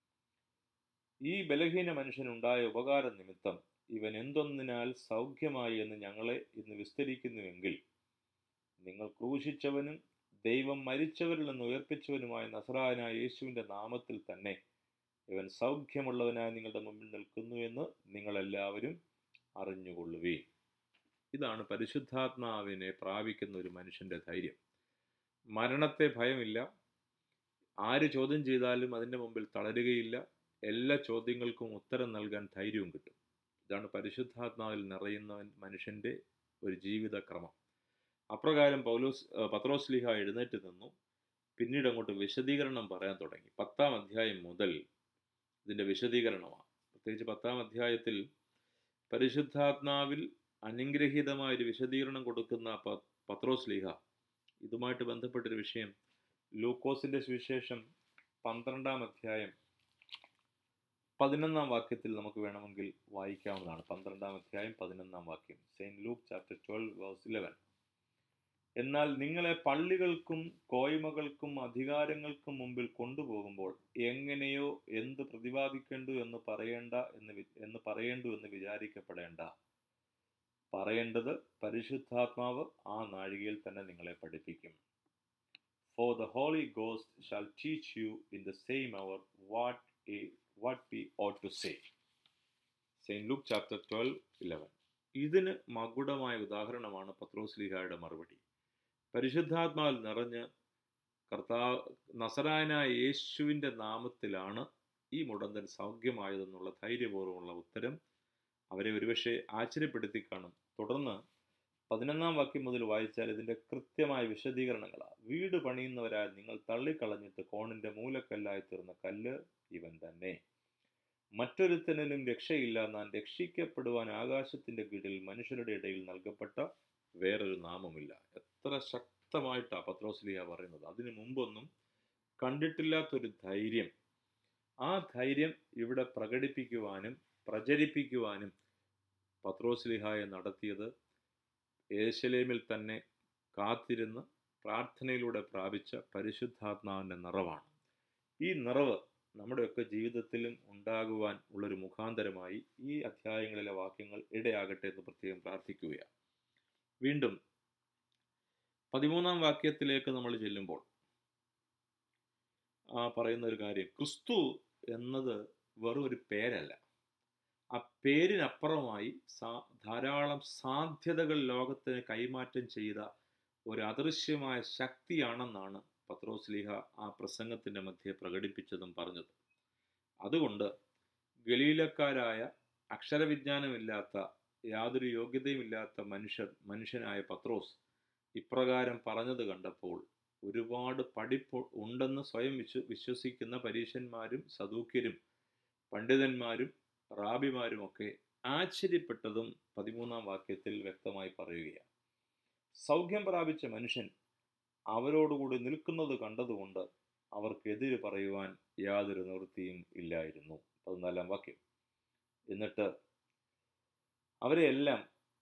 ഈ ബലഹീന മനുഷ്യനുണ്ടായ ഉപകാര നിമിത്തം ഇവൻ എന്തൊന്നിനാൽ സൗഖ്യമായി എന്ന് ഞങ്ങളെ ഇന്ന് വിസ്തരിക്കുന്നുവെങ്കിൽ നിങ്ങൾ ക്രൂശിച്ചവനും ദൈവം മരിച്ചവരിൽ നിന്ന് ഉയർപ്പിച്ചവനുമായ നസറായനായ യേശുവിൻ്റെ നാമത്തിൽ തന്നെ ഇവൻ സൗഖ്യമുള്ളവനായി നിങ്ങളുടെ മുമ്പിൽ നിൽക്കുന്നു എന്ന് നിങ്ങളെല്ലാവരും അറിഞ്ഞുകൊള്ളുവേ ഇതാണ് പരിശുദ്ധാത്മാവിനെ പ്രാപിക്കുന്ന ഒരു മനുഷ്യൻ്റെ ധൈര്യം മരണത്തെ ഭയമില്ല ആര് ചോദ്യം ചെയ്താലും അതിൻ്റെ മുമ്പിൽ തളരുകയില്ല എല്ലാ ചോദ്യങ്ങൾക്കും ഉത്തരം നൽകാൻ ധൈര്യവും കിട്ടും ഇതാണ് പരിശുദ്ധാത്മാവിൽ നിറയുന്ന മനുഷ്യൻ്റെ ഒരു ജീവിതക്രമം അപ്രകാരം പൗലോസ് പത്രോസ്ലിഹ എഴുന്നേറ്റ് നിന്നു പിന്നീട് അങ്ങോട്ട് വിശദീകരണം പറയാൻ തുടങ്ങി പത്താം അധ്യായം മുതൽ ഇതിൻ്റെ വിശദീകരണമാണ് പ്രത്യേകിച്ച് പത്താം അധ്യായത്തിൽ പരിശുദ്ധാത്മാവിൽ അനുഗ്രഹീതമായ ഒരു വിശദീകരണം കൊടുക്കുന്ന പത്രോസ്ലിഹ ഇതുമായിട്ട് ബന്ധപ്പെട്ടൊരു വിഷയം ലൂക്കോസിൻ്റെ സുവിശേഷം പന്ത്രണ്ടാം അധ്യായം പതിനൊന്നാം വാക്യത്തിൽ നമുക്ക് വേണമെങ്കിൽ വായിക്കാവുന്നതാണ് പന്ത്രണ്ടാം അധ്യായം പതിനൊന്നാം വാക്യം Saint Luke chapter twelve verse eleven എന്നാൽ നിങ്ങളെ പള്ളികൾക്കും കോയ്മകൾക്കും അധികാരങ്ങൾക്കും മുമ്പിൽ കൊണ്ടുപോകുമ്പോൾ എങ്ങനെയോ എന്ത് പ്രതിപാദിക്കേണ്ടു എന്ന് പറയേണ്ട എന്ന് എന്ന് പറയേണ്ടു എന്ന് വിചാരിക്കപ്പെടേണ്ട പറയേണ്ടത് പരിശുദ്ധാത്മാവ് ആ നാഴികയിൽ തന്നെ നിങ്ങളെ പഠിപ്പിക്കും for the holy ghost shall teach you in the same hour what what we ought to say Saint Luke chapter twelve eleven ഇതിന് മകുടമായ ഉദാഹരണമാണ് പത്രോസ്ലിഹായുടെ മറുപടി പരിശുദ്ധാത്മാവിൽ നിറഞ്ഞ് കർത്താവ് നസറായനായ യേശുവിൻ്റെ നാമത്തിലാണ് ഈ മുടന്തൻ സൗഖ്യമായതെന്നുള്ള ധൈര്യപൂർവ്വമുള്ള ഉത്തരം അവരെ ഒരുപക്ഷെ ആശ്ചര്യപ്പെടുത്തി കാണും തുടർന്ന് പതിനൊന്നാം വാക്യം മുതൽ വായിച്ചാൽ ഇതിൻ്റെ കൃത്യമായ വിശദീകരണങ്ങളാണ് വീട് പണിയുന്നവരായ നിങ്ങൾ തള്ളിക്കളഞ്ഞിട്ട് കോണിൻ്റെ മൂലക്കല്ലായി തീർന്ന കല്ല് ഇവൻ തന്നെ മറ്റൊരുത്തനിലും രക്ഷയില്ല നാൻ രക്ഷിക്കപ്പെടുവാൻ ആകാശത്തിൻ്റെ കീഴിൽ മനുഷ്യരുടെ ഇടയിൽ നൽകപ്പെട്ട വേറൊരു നാമമില്ല എത്ര ശക്തമായിട്ടാണ് പത്രോസ്ലിയ പറയുന്നത് അതിനു മുമ്പൊന്നും കണ്ടിട്ടില്ലാത്തൊരു ധൈര്യം ആ ധൈര്യം ഇവിടെ പ്രകടിപ്പിക്കുവാനും പ്രചരിപ്പിക്കുവാനും പത്രോസ്ലിഹായെ നടത്തിയത് ഏശലേമിൽ തന്നെ കാത്തിരുന്ന് പ്രാർത്ഥനയിലൂടെ പ്രാപിച്ച പരിശുദ്ധാത്മാവിൻ്റെ നിറവാണ് ഈ നിറവ് നമ്മുടെയൊക്കെ ജീവിതത്തിലും ഉണ്ടാകുവാൻ ഉള്ളൊരു മുഖാന്തരമായി ഈ അധ്യായങ്ങളിലെ വാക്യങ്ങൾ ഇടയാകട്ടെ എന്ന് പ്രത്യേകം പ്രാർത്ഥിക്കുകയാണ് വീണ്ടും പതിമൂന്നാം വാക്യത്തിലേക്ക് നമ്മൾ ചെല്ലുമ്പോൾ ആ പറയുന്ന ഒരു കാര്യം ക്രിസ്തു എന്നത് വെറും ഒരു പേരല്ല ആ പേരിനപ്പുറമായി സാ ധാരാളം സാധ്യതകൾ ലോകത്തിന് കൈമാറ്റം ചെയ്ത ഒരു അദൃശ്യമായ ശക്തിയാണെന്നാണ് പത്രോസ്ലിഹ ആ പ്രസംഗത്തിൻ്റെ മധ്യെ പ്രകടിപ്പിച്ചതും പറഞ്ഞത് അതുകൊണ്ട് ഗലീലക്കാരായ അക്ഷരവിജ്ഞാനമില്ലാത്ത യാതൊരു യോഗ്യതയുമില്ലാത്ത മനുഷ്യർ മനുഷ്യനായ പത്രോസ് ഇപ്രകാരം പറഞ്ഞത് കണ്ടപ്പോൾ ഒരുപാട് പഠിപ്പ് ഉണ്ടെന്ന് സ്വയം വിശ്വ വിശ്വസിക്കുന്ന പരീശന്മാരും സദൂക്യരും പണ്ഡിതന്മാരും റാബിമാരുമൊക്കെ ആശ്ചര്യപ്പെട്ടതും പതിമൂന്നാം വാക്യത്തിൽ വ്യക്തമായി പറയുകയാണ് സൗഖ്യം പ്രാപിച്ച മനുഷ്യൻ അവരോടുകൂടി നിൽക്കുന്നത് കണ്ടതുകൊണ്ട് അവർക്കെതിര് പറയുവാൻ യാതൊരു നിവൃത്തിയും ഇല്ലായിരുന്നു പതിനാലാം വാക്യം എന്നിട്ട് അവരെ എല്ലാം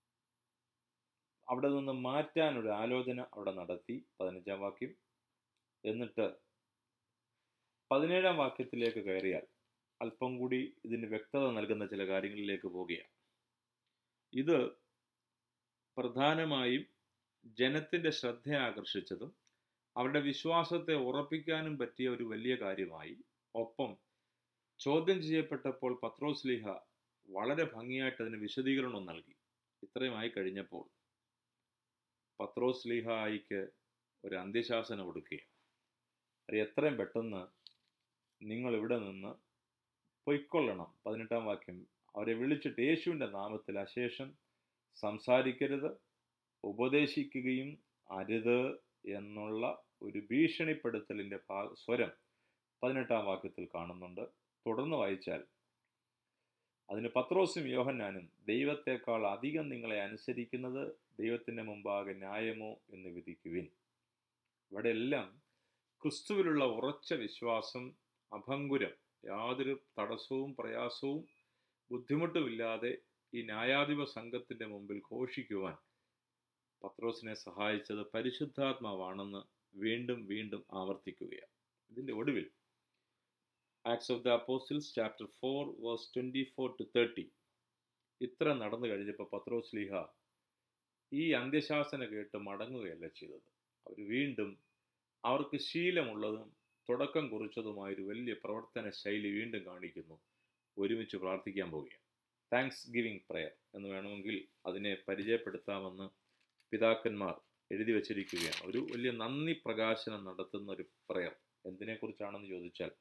അവിടെ നിന്ന് മാറ്റാൻ ഒരു ആലോചന അവിടെ നടത്തി പതിനഞ്ചാം വാക്യം എന്നിട്ട് പതിനേഴാം വാക്യത്തിലേക്ക് കയറിയാൽ അല്പം കൂടി ഇതിന് വ്യക്തത നൽകുന്ന ചില കാര്യങ്ങളിലേക്ക് പോവുകയാണ് ഇത് പ്രധാനമായും ജനത്തിൻ്റെ ശ്രദ്ധ ആകർഷിച്ചതും അവരുടെ വിശ്വാസത്തെ ഉറപ്പിക്കാനും പറ്റിയ ഒരു വലിയ കാര്യമായി ഒപ്പം ചോദ്യം ചെയ്യപ്പെട്ടപ്പോൾ പത്രോസ്ലിഹ വളരെ ഭംഗിയായിട്ട് അതിന് വിശദീകരണം നൽകി ഇത്രയുമായി കഴിഞ്ഞപ്പോൾ പത്രോസ്ലിഹായിക്ക് ഒരു അന്ത്യശാസനം കൊടുക്കുകയാണ് അത് എത്രയും പെട്ടെന്ന് നിങ്ങൾ ഇവിടെ നിന്ന് പൊയ്ക്കൊള്ളണം പതിനെട്ടാം വാക്യം അവരെ വിളിച്ചിട്ട് യേശുവിൻ്റെ നാമത്തിൽ അശേഷം സംസാരിക്കരുത് ഉപദേശിക്കുകയും അരുത് എന്നുള്ള ഒരു ഭീഷണിപ്പെടുത്തലിൻ്റെ ഭാ സ്വരം പതിനെട്ടാം വാക്യത്തിൽ കാണുന്നുണ്ട് തുടർന്ന് വായിച്ചാൽ അതിന് പത്രോസും യോഹന്നാനും ദൈവത്തെക്കാൾ അധികം നിങ്ങളെ അനുസരിക്കുന്നത് ദൈവത്തിൻ്റെ മുമ്പാകെ ന്യായമോ എന്ന് വിധിക്കുവിൻ ഇവിടെ എല്ലാം ക്രിസ്തുവിലുള്ള ഉറച്ച വിശ്വാസം അഭങ്കുരം യാതൊരു തടസ്സവും പ്രയാസവും ബുദ്ധിമുട്ടുമില്ലാതെ ഈ ന്യായാധിപ സംഘത്തിൻ്റെ മുമ്പിൽ ഘോഷിക്കുവാൻ പത്രോസിനെ സഹായിച്ചത് പരിശുദ്ധാത്മാവാണെന്ന് വീണ്ടും വീണ്ടും ആവർത്തിക്കുകയാണ് ഇതിൻ്റെ ഒടുവിൽ Acts of the apostles chapter four verse twenty four to thirty ഇത്ര നടന്നു കഴിഞ്ഞപ്പോൾ പത്രോസ് ലീഹ ഈ അന്ത്യശാസന കേട്ട് മടങ്ങുകയല്ല ചെയ്തത് അവർ വീണ്ടും അവർക്ക് ശീലമുള്ളതും തുടക്കം കുറിച്ചതുമായൊരു വലിയ പ്രവർത്തന ശൈലി വീണ്ടും കാണിക്കുന്നു ഒരുമിച്ച് പ്രാർത്ഥിക്കാൻ പോവുകയാണ് താങ്ക്സ് ഗിവിംഗ് പ്രയർ എന്ന് വേണമെങ്കിൽ അതിനെ പരിചയപ്പെടുത്താമെന്ന് പിതാക്കന്മാർ എഴുതി വച്ചിരിക്കുകയാണ് ഒരു വലിയ നന്ദി പ്രകാശനം നടത്തുന്ന ഒരു പ്രയർ എന്തിനെക്കുറിച്ചാണെന്ന് ചോദിച്ചാൽ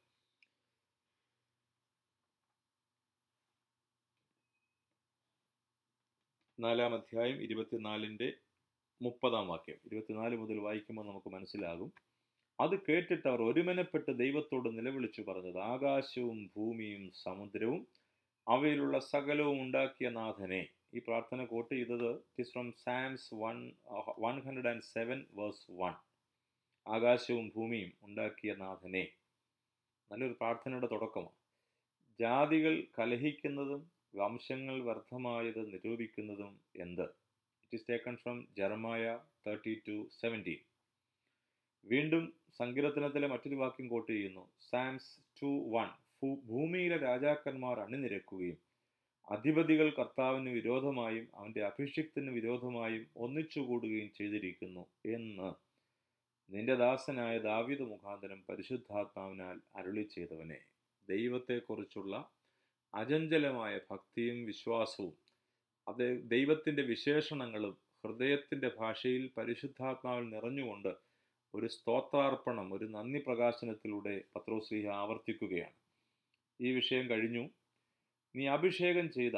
നാലാം അധ്യായം ഇരുപത്തിനാലിൻ്റെ മുപ്പതാം വാക്യം ഇരുപത്തിനാല് മുതൽ വായിക്കുമ്പോൾ നമുക്ക് മനസ്സിലാകും അത് കേട്ടിട്ട് അവർ ഒരുമനപ്പെട്ട് ദൈവത്തോട് നിലവിളിച്ചു പറഞ്ഞത് ആകാശവും ഭൂമിയും സമുദ്രവും അവയിലുള്ള സകലവും ഉണ്ടാക്കിയ നാഥനെ ഈ പ്രാർത്ഥന കോട്ട് ചെയ്തത് it from Psalms one one hundred and seven verse one ആകാശവും ഭൂമിയും ഉണ്ടാക്കിയ നാഥനെ നല്ലൊരു പ്രാർത്ഥനയുടെ തുടക്കമാണ് ജാതികൾ കലഹിക്കുന്നതും വംശങ്ങൾ വ്യർത്ഥമായത് നിരൂപിക്കുന്നതും എന്ത് it is taken from Jeremiah thirty two seventeen വീണ്ടും സങ്കീർത്തനത്തിലെ മറ്റൊരു വാക്യം കോട്ട് ചെയ്യുന്നു സാംസ് ടു വൺ ഭൂമിയിലെ രാജാക്കന്മാർ അണിനിരക്കുകയും അധിപതികൾ കർത്താവിന് വിരോധമായും അവൻ്റെ അഭിഷിക്തന് വിരോധമായും ഒന്നിച്ചുകൂടുകയും ചെയ്തിരിക്കുന്നു എന്ന് നിന്റെ ദാസനായ ദാവിദ് മുഖാന്തരം പരിശുദ്ധാത്മാവിനാൽ അരുളി ചെയ്തവനെ ദൈവത്തെക്കുറിച്ചുള്ള അചഞ്ചലമായ ഭക്തിയും വിശ്വാസവും അത് ദൈവത്തിൻ്റെ വിശേഷണങ്ങളും ഹൃദയത്തിൻ്റെ ഭാഷയിൽ പരിശുദ്ധാത്മാവിൽ നിറഞ്ഞുകൊണ്ട് ഒരു സ്തോത്രാർപ്പണം ഒരു നന്ദി പ്രകാശനത്തിലൂടെ പത്രോശ്രീഹ ആവർത്തിക്കുകയാണ് ഈ വിഷയം കഴിഞ്ഞു നീ അഭിഷേകം ചെയ്ത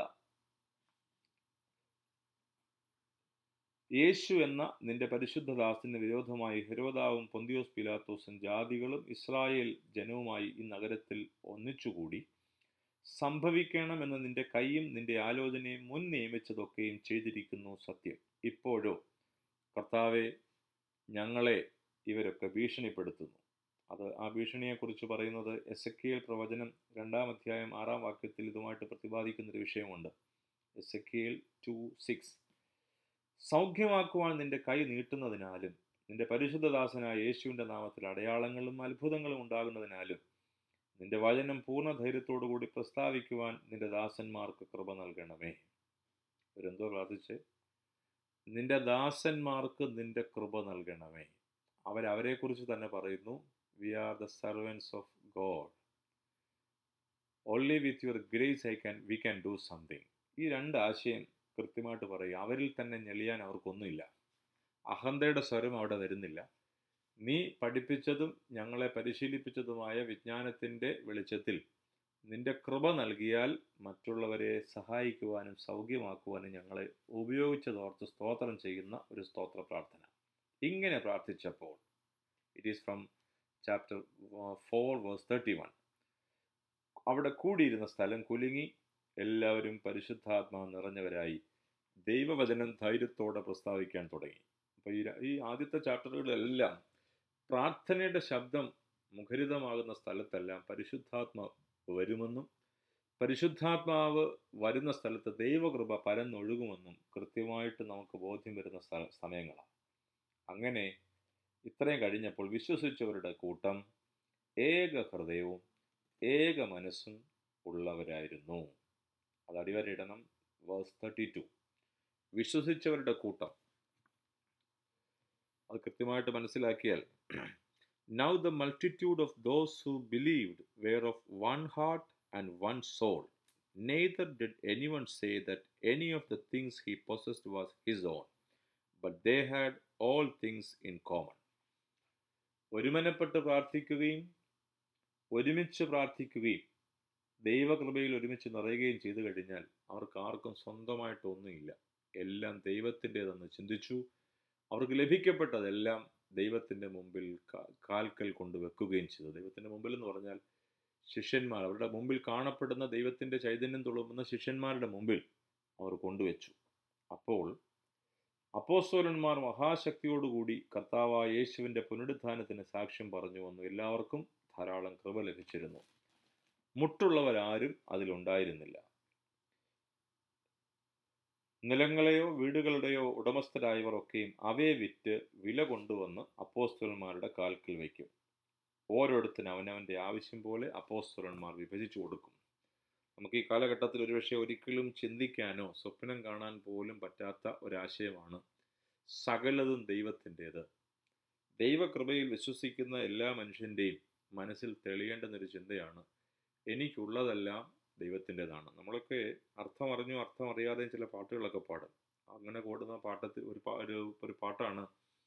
യേശു എന്ന നിന്റെ പരിശുദ്ധദാസിന് വിരോധമായി ഹെരോദാവും പൊന്തിയോസ് പിലാത്തോസും ജാതികളും ഇസ്രായേൽ ജനവുമായി ഈ നഗരത്തിൽ ഒന്നിച്ചുകൂടി സംഭവിക്കണമെന്ന് നിന്റെ കൈയും നിന്റെ ആലോചനയും മുൻ നിയമിച്ചതൊക്കെയും ചെയ്തിരിക്കുന്നു സത്യം ഇപ്പോഴോ കർത്താവെ ഞങ്ങളെ ഇവരൊക്കെ ഭീഷണിപ്പെടുത്തുന്നു അത് ആ ഭീഷണിയെക്കുറിച്ച് പറയുന്നത് എസ് എ കെ എൽ പ്രവചനം രണ്ടാം അധ്യായം ആറാം വാക്യത്തിൽ ഇതുമായിട്ട് പ്രതിപാദിക്കുന്നൊരു വിഷയമുണ്ട് S A K L two six സൗഖ്യമാക്കുവാൻ നിന്റെ കൈ നീട്ടുന്നതിനാലും നിന്റെ പരിശുദ്ധദാസനായ യേശുവിൻ്റെ നാമത്തിൽ അടയാളങ്ങളും അത്ഭുതങ്ങളും ഉണ്ടാകുന്നതിനാലും നിന്റെ വചനം പൂർണ്ണ ധൈര്യത്തോടു കൂടി പ്രസ്താവിക്കുവാൻ നിന്റെ ദാസന്മാർക്ക് കൃപ നൽകണമേ ഇവരെന്തോ പ്രാർത്ഥിച്ച് നിന്റെ ദാസന്മാർക്ക് നിന്റെ കൃപ നൽകണമേ അവരവരെക്കുറിച്ച് തന്നെ പറയുന്നു we are the servants of God only with your grace I can we can do something ഈ രണ്ട് ആശയം കൃത്യമായിട്ട് പറയുക അവരിൽ തന്നെ ഞെളിയാൻ അവർക്കൊന്നുമില്ല അഹന്തയുടെ സ്വരം അവിടെ വരുന്നില്ല നീ പഠിപ്പിച്ചതും ഞങ്ങളെ പരിശീലിപ്പിച്ചതുമായ വിജ്ഞാനത്തിൻ്റെ വെളിച്ചത്തിൽ നിന്റെ കൃപ നൽകിയാൽ മറ്റുള്ളവരെ സഹായിക്കുവാനും സൗഖ്യമാക്കുവാനും ഞങ്ങളെ ഉപയോഗിച്ചതോർത്ത് സ്തോത്രം ചെയ്യുന്ന ഒരു സ്തോത്ര പ്രാർത്ഥന ഇങ്ങനെ പ്രാർത്ഥിച്ചപ്പോൾ it is from chapter four verse thirty one അവിടെ കൂടിയിരുന്ന സ്ഥലം കുലുങ്ങി എല്ലാവരും പരിശുദ്ധാത്മാവ് നിറഞ്ഞവരായി ദൈവവചനം ധൈര്യത്തോടെ പ്രസ്താവിക്കാൻ തുടങ്ങി അപ്പോൾ ഈ ഈ ആദ്യത്തെ ചാപ്റ്ററുകളിലെല്ലാം പ്രാർത്ഥനയുടെ ശബ്ദം മുഖരിതമാകുന്ന സ്ഥലത്തെല്ലാം പരിശുദ്ധാത്മാവ് വരുമെന്നും പരിശുദ്ധാത്മാവ് വരുന്ന സ്ഥലത്ത് ദൈവകൃപ പരന്നൊഴുകുമെന്നും കൃത്യമായിട്ട് നമുക്ക് ബോധ്യം വരുന്ന സ്ഥല സമയങ്ങളാണ് അങ്ങനെ ഇത്രയും കഴിഞ്ഞപ്പോൾ വിശ്വസിച്ചവരുടെ കൂട്ടം ഏക ഹൃദയവും ഏക മനസ്സും ഉള്ളവരായിരുന്നു അത് അടിവരയിടണം വേഴ്സ് തേർട്ടി ടു വിശ്വസിച്ചവരുടെ കൂട്ടം അത് കൃത്യമായിട്ട് മനസ്സിലാക്കിയാൽ now the multitude of those who believed were of one heart and one soul neither did any one say that any of the things he possessed was his own but they had all things in common ഒരുമനപ്പെട്ട് പ്രാർത്ഥിക്കുകയും ഒരുമിച്ച് പ്രാർത്ഥിക്കുകയും ദൈവകൃപയിൽ ഒരുമിച്ച് നിറയുകയും ചെയ്തു കഴിഞ്ഞാൽ അവർക്ക് ആർക്കും സ്വന്തമായിട്ടൊന്നുമില്ല എല്ലാം ദൈവത്തിൻ്റെതെന്ന് ചിന്തിച്ചു അവർക്ക് ലഭിക്കപ്പെട്ടതെല്ലാം ദൈവത്തിൻ്റെ മുമ്പിൽ കാൽക്കൽ കൊണ്ട് വെക്കുകയും ചെയ്തു ദൈവത്തിൻ്റെ മുമ്പിൽ എന്ന് പറഞ്ഞാൽ ശിഷ്യന്മാർ അവരുടെ മുമ്പിൽ കാണപ്പെടുന്ന ദൈവത്തിൻ്റെ ചൈതന്യം തുളുമ്പുന്ന ശിഷ്യന്മാരുടെ മുമ്പിൽ അവർ കൊണ്ടുവച്ചു അപ്പോൾ അപ്പോസ്തോലന്മാർ മഹാശക്തിയോടുകൂടി കർത്താവായ യേശുവിൻ്റെ പുനരുത്ഥാനത്തിന് സാക്ഷ്യം പറഞ്ഞു വന്നു എല്ലാവർക്കും ധാരാളം കൃപ ലഭിച്ചിരുന്നു മുട്ടുള്ളവരാരും അതിലുണ്ടായിരുന്നില്ല നിലങ്ങളെയോ വീടുകളുടെയോ ഉടമസ്ഥരായവർ ഒക്കെയും അവയെ വിറ്റ് വില കൊണ്ടുവന്ന് അപ്പോസ്തലന്മാരുടെ കാൽക്കൽ വയ്ക്കും ഓരോരുത്തരും അവനവൻ്റെ ആവശ്യം പോലെ അപ്പോസ്തലന്മാർ വിഭജിച്ചു കൊടുക്കും നമുക്ക് ഈ കാലഘട്ടത്തിൽ ഒരുപക്ഷെ ഒരിക്കലും ചിന്തിക്കാനോ സ്വപ്നം കാണാൻ പോലും പറ്റാത്ത ഒരാശയമാണ് സകലതും ദൈവത്തിൻ്റേത് ദൈവകൃപയിൽ വിശ്വസിക്കുന്ന എല്ലാ മനുഷ്യൻ്റെയും മനസ്സിൽ തെളിയേണ്ടുന്നൊരു ചിന്തയാണ് എനിക്കുള്ളതെല്ലാം ദൈവത്തിൻ്റെതാണ് നമ്മളൊക്കെ അർത്ഥം അറിഞ്ഞു അർത്ഥം അറിയാതെയും ചില പാട്ടുകളൊക്കെ പാടും അങ്ങനെ കൂടുന്ന പാട്ടത്തിൽ ഒരു ഒരു ഒരു പാട്ടാണ്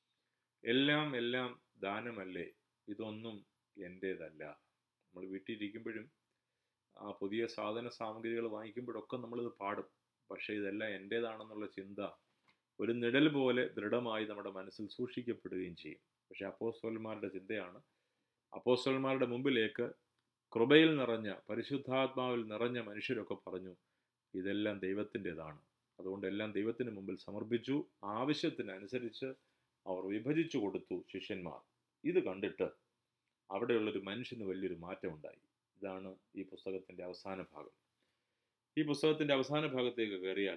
എല്ലാം എല്ലാം ദാനമല്ലേ ഇതൊന്നും എൻ്റേതല്ല നമ്മൾ വീട്ടിലിരിക്കുമ്പോഴും ആ പുതിയ സാധന സാമഗ്രികൾ വാങ്ങിക്കുമ്പോഴൊക്കെ നമ്മളിത് പാടും പക്ഷേ ഇതെല്ലാം എൻ്റേതാണെന്നുള്ള ചിന്ത ഒരു നിഴൽ പോലെ ദൃഢമായി നമ്മുടെ മനസ്സിൽ സൂക്ഷിക്കപ്പെടുകയും ചെയ്യും പക്ഷേ അപ്പോസ്തോലന്മാരുടെ ചിന്തയാണ് അപ്പോസ്തോലന്മാരുടെ മുമ്പിലേക്ക് കൃപയിൽ നിറഞ്ഞ പരിശുദ്ധാത്മാവിൽ നിറഞ്ഞ മനുഷ്യരൊക്കെ പറഞ്ഞു ഇതെല്ലാം ദൈവത്തിൻ്റെതാണ് അതുകൊണ്ട് എല്ലാം ദൈവത്തിന് മുമ്പിൽ സമർപ്പിച്ചു ആവശ്യത്തിനനുസരിച്ച് അവർ വിഭജിച്ചു കൊടുത്തു ശിഷ്യന്മാർ ഇത് കണ്ടിട്ട് അവിടെയുള്ളൊരു മനുഷ്യന് വലിയൊരു മാറ്റമുണ്ടായി ഇതാണ് ഈ പുസ്തകത്തിൻ്റെ അവസാന ഭാഗം ഈ പുസ്തകത്തിൻ്റെ അവസാന ഭാഗത്തേക്ക് കയറിയാൽ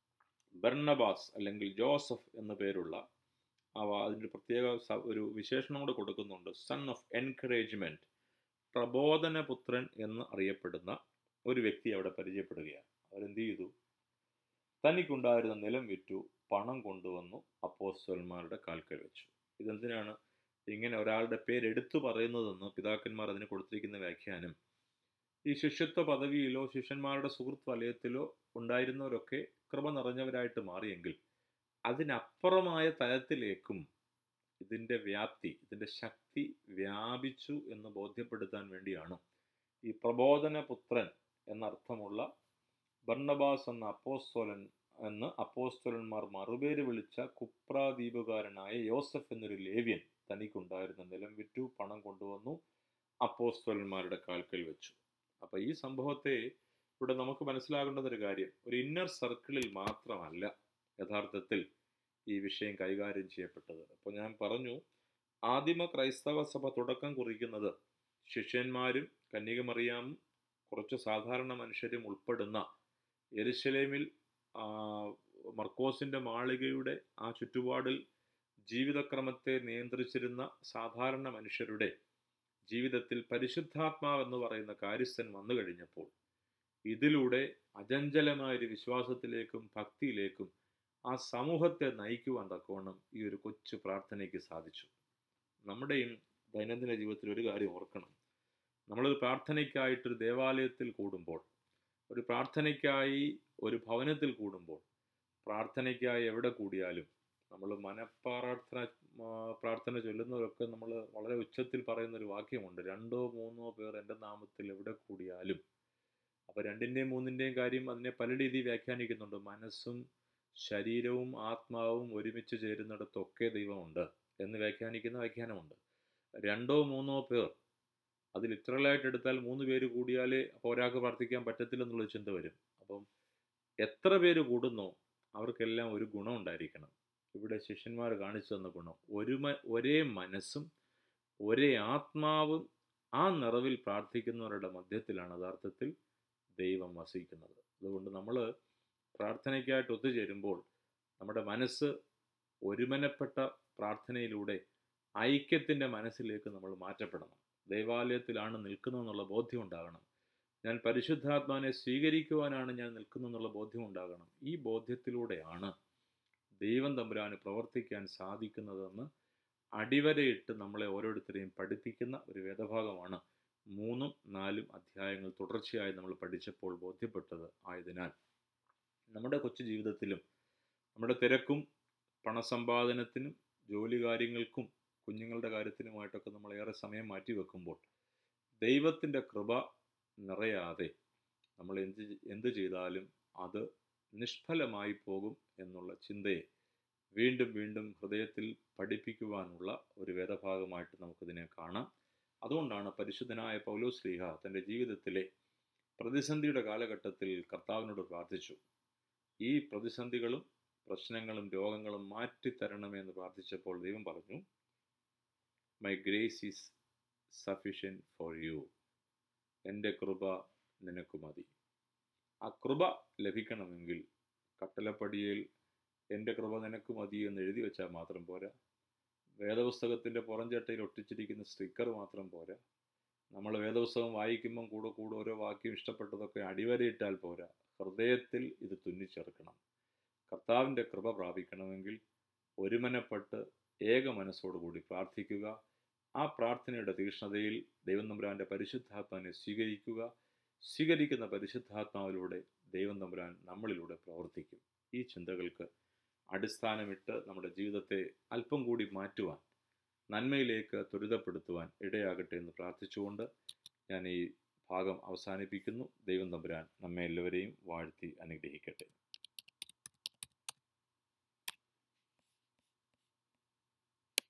ബർണബാസ് അല്ലെങ്കിൽ ജോസഫ് എന്ന പേരുള്ള അവ അതിൻ്റെ പ്രത്യേക ഒരു വിശേഷണം കൂടെ കൊടുക്കുന്നുണ്ട് സൺ ഓഫ് എൻകറേജ്മെൻറ്റ് പ്രബോധനപുത്രൻ എന്ന് അറിയപ്പെടുന്ന ഒരു വ്യക്തി അവിടെ പരിചയപ്പെടുകയാണ് അവരെന്ത് ചെയ്തു തനിക്കുണ്ടായിരുന്ന നിലം വിറ്റു പണം കൊണ്ടുവന്നു അപ്പോസ്റ്റൽമാരുടെ കാൽക്കൽ വെച്ചു ഇതെന്തിനാണ് ഇങ്ങനെ ഒരാളുടെ പേര് എടുത്തു പറയുന്നതെന്ന് പിതാക്കന്മാർ അതിന് കൊടുത്തിരിക്കുന്ന വ്യാഖ്യാനം ഈ ശിഷ്യത്വ പദവിയിലോ ശിഷ്യന്മാരുടെ സുഹൃത്ത് വലയത്തിലോ ഉണ്ടായിരുന്നവരൊക്കെ കൃപ നിറഞ്ഞവരായിട്ട് മാറിയെങ്കിൽ അതിനപ്പുറമായ തലത്തിലേക്കും ഇതിൻ്റെ വ്യാപ്തി ഇതിൻ്റെ ശക്തി വ്യാപിച്ചു എന്ന് ബോധ്യപ്പെടുത്താൻ വേണ്ടിയാണ് ഈ പ്രബോധന പുത്രൻ എന്നർത്ഥമുള്ള ബർണബാസ് എന്ന അപ്പോസ്തോലൻ എന്ന് അപ്പോസ്തോലന്മാർ മറുപേര് വിളിച്ച കുപ്രാദ്വീപുകാരനായ യോസഫ് എന്നൊരു ലേവ്യൻ തനിക്കുണ്ടായിരുന്ന നിലം വിറ്റു പണം കൊണ്ടുവന്നു അപ്പോസ്തോലന്മാരുടെ കാൽക്കൽ വെച്ചു അപ്പം ഈ സംഭവത്തെ ഇവിടെ നമുക്ക് മനസ്സിലാകേണ്ടുന്ന ഒരു കാര്യം ഒരു ഇന്നർ സർക്കിളിൽ മാത്രമല്ല യഥാർത്ഥത്തിൽ ഈ വിഷയം കൈകാര്യം ചെയ്യപ്പെട്ടത് അപ്പോൾ ഞാൻ പറഞ്ഞു ആദിമ ക്രൈസ്തവ സഭ തുടക്കം കുറിക്കുന്നത് ശിഷ്യന്മാരും കന്യകമറിയാമും കുറച്ച് സാധാരണ മനുഷ്യരും ഉൾപ്പെടുന്ന എരുശലേമിൽ മർക്കോസിൻ്റെ മാളികയുടെ ആ ചുറ്റുപാടിൽ ജീവിതക്രമത്തെ നിയന്ത്രിച്ചിരുന്ന സാധാരണ മനുഷ്യരുടെ ജീവിതത്തിൽ പരിശുദ്ധാത്മാവ് എന്ന് പറയുന്ന കാര്യസ്ഥൻ വന്നു കഴിഞ്ഞപ്പോൾ ഇതിലൂടെ അചഞ്ചലമായൊരു വിശ്വാസത്തിലേക്കും ഭക്തിയിലേക്കും ആ സമൂഹത്തെ നയിക്കുവാൻ തക്കവണ്ണം ഈ ഒരു കൊച്ചു പ്രാർത്ഥനയ്ക്ക് സാധിച്ചു നമ്മുടെയും ദൈനംദിന ജീവിതത്തിൽ ഒരു കാര്യം ഓർക്കണം നമ്മളൊരു പ്രാർത്ഥനയ്ക്കായിട്ടൊരു ദേവാലയത്തിൽ കൂടുമ്പോൾ ഒരു പ്രാർത്ഥനയ്ക്കായി ഒരു ഭവനത്തിൽ കൂടുമ്പോൾ പ്രാർത്ഥനയ്ക്കായി എവിടെ കൂടിയാലും നമ്മൾ മനഃപ്രാർത്ഥന ആ, പ്രാർത്ഥന ചൊല്ലുന്നവരൊക്കെ നമ്മൾ വളരെ ഉച്ചത്തിൽ പറയുന്ന ഒരു വാക്യമുണ്ട് രണ്ടോ മൂന്നോ പേർ എൻ്റെ നാമത്തിൽ എവിടെ കൂടിയാലും അപ്പോൾ രണ്ടിൻ്റെയും മൂന്നിൻ്റെയും കാര്യം അതിനെ പല രീതിയിൽ വ്യാഖ്യാനിക്കുന്നുണ്ട് മനസ്സും ശരീരവും ആത്മാവും ഒരുമിച്ച് ചേരുന്നിടത്തൊക്കെ ദൈവമുണ്ട് എന്ന് വ്യാഖ്യാനിക്കുന്ന വ്യാഖ്യാനമുണ്ട് രണ്ടോ മൂന്നോ പേർ അത് ലിറ്ററലായിട്ട് എടുത്താൽ മൂന്ന് പേര് കൂടിയാലേ അപ്പോൾ ഒരാൾക്ക് പ്രാർത്ഥിക്കാൻ പറ്റത്തില്ലെന്നുള്ള ചിന്ത വരും അപ്പം എത്ര പേര് കൂടുന്നോ അവർക്കെല്ലാം ഒരു ഗുണം ഉണ്ടായിരിക്കണം ഇവിടെ ശിഷ്യന്മാർ കാണിച്ചു തന്ന ഗുണം ഒരുമ ഒരേ മനസ്സും ഒരേ ആത്മാവും ആ നിറവിൽ പ്രാർത്ഥിക്കുന്നവരുടെ മധ്യത്തിലാണ് യഥാർത്ഥത്തിൽ ദൈവം വസിക്കുന്നത് അതുകൊണ്ട് നമ്മൾ പ്രാർത്ഥനയ്ക്കായിട്ട് ഒത്തുചേരുമ്പോൾ നമ്മുടെ മനസ്സ് ഒരുമനപ്പെട്ട പ്രാർത്ഥനയിലൂടെ ഐക്യത്തിൻ്റെ മനസ്സിലേക്ക് നമ്മൾ മാറ്റപ്പെടണം ദൈവാലയത്തിലാണ് നിൽക്കുന്നതെന്നുള്ള ബോധ്യം ഉണ്ടാകണം ഞാൻ പരിശുദ്ധാത്മാവിനെ സ്വീകരിക്കുവാനാണ് ഞാൻ നിൽക്കുന്നതെന്നുള്ള ബോധ്യം ഉണ്ടാകണം ഈ ബോധ്യത്തിലൂടെയാണ് ദൈവം തമ്പുരാന് പ്രവർത്തിക്കാൻ സാധിക്കുന്നതെന്ന് അടിവരയിട്ട് നമ്മളെ ഓരോരുത്തരെയും പഠിപ്പിക്കുന്ന ഒരു വേദഭാഗമാണ് മൂന്നും നാലും അധ്യായങ്ങൾ തുടർച്ചയായി നമ്മൾ പഠിച്ചപ്പോൾ ബോധ്യപ്പെട്ടത് ആയതിനാൽ നമ്മുടെ കൊച്ചു ജീവിതത്തിലും നമ്മുടെ തിരക്കും പണസമ്പാദനത്തിനും ജോലി കാര്യങ്ങൾക്കും കുഞ്ഞുങ്ങളുടെ കാര്യത്തിനുമായിട്ടൊക്കെ നമ്മൾ ഏറെ സമയം മാറ്റി വെക്കുമ്പോൾ ദൈവത്തിൻ്റെ കൃപ നിറയാതെ നമ്മൾ എന്ത് എന്ത് ചെയ്താലും അത് നിഷ്ഫലമായി പോകും എന്നുള്ള ചിന്തയെ വീണ്ടും വീണ്ടും ഹൃദയത്തിൽ പഠിപ്പിക്കുവാനുള്ള ഒരു വേദഭാഗമായിട്ട് നമുക്കിതിനെ കാണാം അതുകൊണ്ടാണ് പരിശുദ്ധനായ പൗലോസ് ലീഹ തൻ്റെ ജീവിതത്തിലെ പ്രതിസന്ധിയുടെ കാലഘട്ടത്തിൽ കർത്താവിനോട് പ്രാർത്ഥിച്ചു ഈ പ്രതിസന്ധികളും പ്രശ്നങ്ങളും രോഗങ്ങളും മാറ്റിത്തരണമെന്ന് പ്രാർത്ഥിച്ചപ്പോൾ ദൈവം പറഞ്ഞു my grace is sufficient for you എൻ്റെ കൃപ നിനക്ക് മതി ആ കൃപ ലഭിക്കണമെങ്കിൽ കട്ടലപ്പടിയിൽ എൻ്റെ കൃപ നിനക്ക് മതി എന്ന് എഴുതി വെച്ചാൽ മാത്രം പോരാ വേദപുസ്തകത്തിൻ്റെ പുറംചട്ടയിൽ ഒട്ടിച്ചിരിക്കുന്ന സ്റ്റിക്കർ മാത്രം പോരാ നമ്മൾ വേദപുസ്തകം വായിക്കുമ്പം കൂടെ കൂടെ ഓരോ വാക്യം ഇഷ്ടപ്പെട്ടതൊക്കെ അടിവരയിട്ടാൽ പോരാ ഹൃദയത്തിൽ ഇത് തുന്നിച്ചേർക്കണം കർത്താവിൻ്റെ കൃപ പ്രാപിക്കണമെങ്കിൽ ഒരുമനപ്പെട്ട് ഏക മനസ്സോടുകൂടി പ്രാർത്ഥിക്കുക ആ പ്രാർത്ഥനയുടെ തീക്ഷ്ണതയിൽ ദൈവം തമ്പുരാൻ്റെ പരിശുദ്ധാത്മാവിനെ സ്വീകരിക്കുക സ്വീകരിക്കുന്ന പരിശുദ്ധാത്മാവിലൂടെ ദൈവം തമ്പുരാൻ നമ്മളിലൂടെ പ്രവർത്തിക്കും ഈ ചിന്തകൾക്ക് അടിസ്ഥാനമിട്ട് നമ്മുടെ ജീവിതത്തെ അല്പം കൂടി മാറ്റുവാൻ നന്മയിലേക്ക് ത്വരിതപ്പെടുത്തുവാൻ ഇടയാകട്ടെ എന്ന് പ്രാർത്ഥിച്ചുകൊണ്ട് ഞാൻ ഈ ഭാഗം അവസാനിപ്പിക്കുന്നു ദൈവം തമ്പുരാൻ നമ്മെ എല്ലാവരെയും വാഴ്ത്തി അനുഗ്രഹിക്കട്ടെ